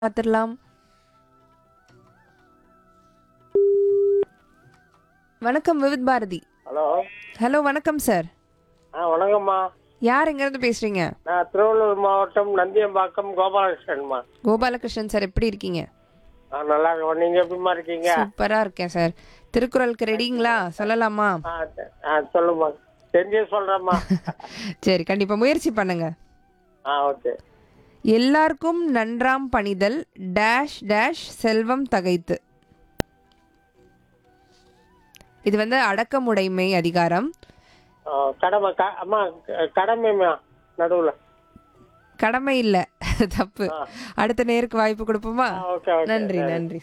பார்த்துடலாம் வணக்கம் Vividh Bharati hello hello வணக்கம் சார் ஆ வணக்கம்மா யார் எங்கேருந்து பேசுறீங்க நான் திருவள்ளூர் மாவட்டம் நந்தியம்பாக்கம் கோபாலகிருஷ்ணன்மா கோபாலகிருஷ்ணன் சார் எப்படி இருக்கீங்க ஆ நல்லா இருக்கோம் நீங்க எப்படிமா இருக்கீங்க சூப்பரா இருக்கேன் சார் திருக்குறளுக்கு ரெடிங்களா சொல்லலாமா ஆ ச- ஆ சொல்லுமா தெரிஞ்சே சொல்றேம்மா சரி கண்டிப்பா முயற்சி பண்ணுங்க ஆ ஓகே எல்லாருக்கும் நன்றாம் பணிதல் டேஷ் டேஷ் செல்வம் தகைத்து இது வந்து அடக்கமுடைமை அதிகாரம் ஆ, கடமை க அம்மா க- கடமைம்மா நடுவில் கடமை இல்ல தப்பு அடுத்த நேருக்கு வாய்ப்பு கொடுப்போமா ஆ ஓகே ஓகே நன்றி நன்றி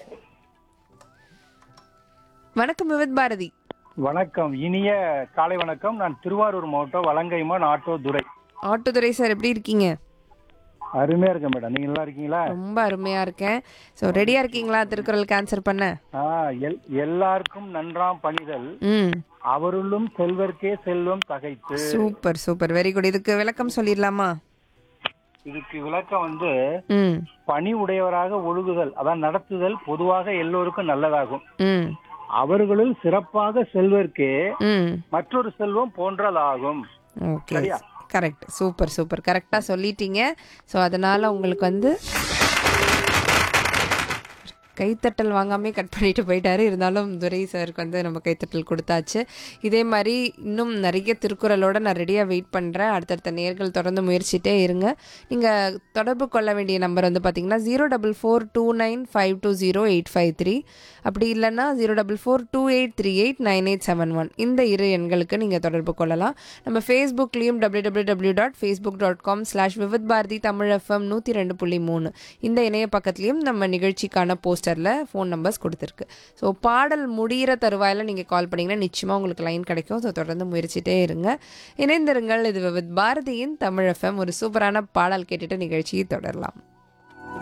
வணக்கம் விவித் பாரதி வணக்கம் இனிய காலை வணக்கம் நான் திருவாரூர் மாவட்டம் வலங்கைமான் ஆட்டோ துரை ஆட்டோதுரை சார் எப்படி இருக்கீங்க அருமையா இருக்கேன் மேடம் நீங்க நல்லா இருக்கீங்களா ரொம்ப அருமையா இருக்கேன் ஸோ ரெடியா இருக்கீங்களா திருக்குறளுக்கு ஆன்சர் பண்ண ஆ, எல்- எல்லாருக்கும் நன்றாம் பணிதல் ம் அவருள்ளும் செல்வர்க்கே செல்வம் தகைத்து சூப்பர் சூப்பர் வெரி குட் இதுக்கு விளக்கம் சொல்லிடலாமா இதுக்கு விளக்கம் வந்து ம் பணி உடையவராக ஒழுகுதல் அதான் நடத்துதல் பொதுவாக எல்லோருக்கும் நல்லதாகும் ம் அவர்களுள் சிறப்பாக செல்வர்க்கே ம் மற்றொரு செல்வம் போன்றதாகும் ஓகே கரெக்ட் சூப்பர் சூப்பர் கரெக்டாக சொல்லிட்டீங்க ஸோ அதனால் உங்களுக்கு வந்து கைத்தட்டல் வாங்காமே கட் பண்ணிட்டு போயிட்டாரு இருந்தாலும் துரை சாருக்கு வந்து நம்ம கைத்தட்டல் கொடுத்தாச்சு இதே மாதிரி இன்னும் நிறைய திருக்குறளோட நான் ரெடியாக வெயிட் பண்ணுறேன் அடுத்தடுத்த நேர்கள் தொடர்ந்து முயற்சிட்டே இருங்க நீங்கள் தொடர்பு கொள்ள வேண்டிய நம்பர் வந்து பார்த்தீங்கன்னா zero double four two nine five two zero eight five three அப்படி இல்லைன்னா zero double four two eight three eight nine eight seven one இந்த இரு எண்களுக்கு நீங்கள் தொடர்பு கொள்ளலாம் நம்ம ஃபேஸ்புக்லேயும் W W W dot Facebook dot com slash Vividh Bharati Tamil FM நூற்றி ரெண்டு புள்ளி மூணு இந்த இணைய பக்கத்துலேயும் நம்ம நிகழ்ச்சிக்கான போஸ்டரில் ஃபோன் நம்பர்ஸ் கொடுத்துருக்கு ஸோ பாடல் முடிகிற தருவாயில் நீங்கள் கால் பண்ணிங்கன்னா நிச்சயமாக உங்களுக்கு லைன் கிடைக்கும் ஸோ தொடர்ந்து முயற்சிட்டே இருங்க இணைந்திருங்கள் இது விவித் பாரதியின் தமிழ் எஃப்எம் ஒரு சூப்பரான பாடல் கேட்டுட்டு நிகழ்ச்சியை தொடரலாம்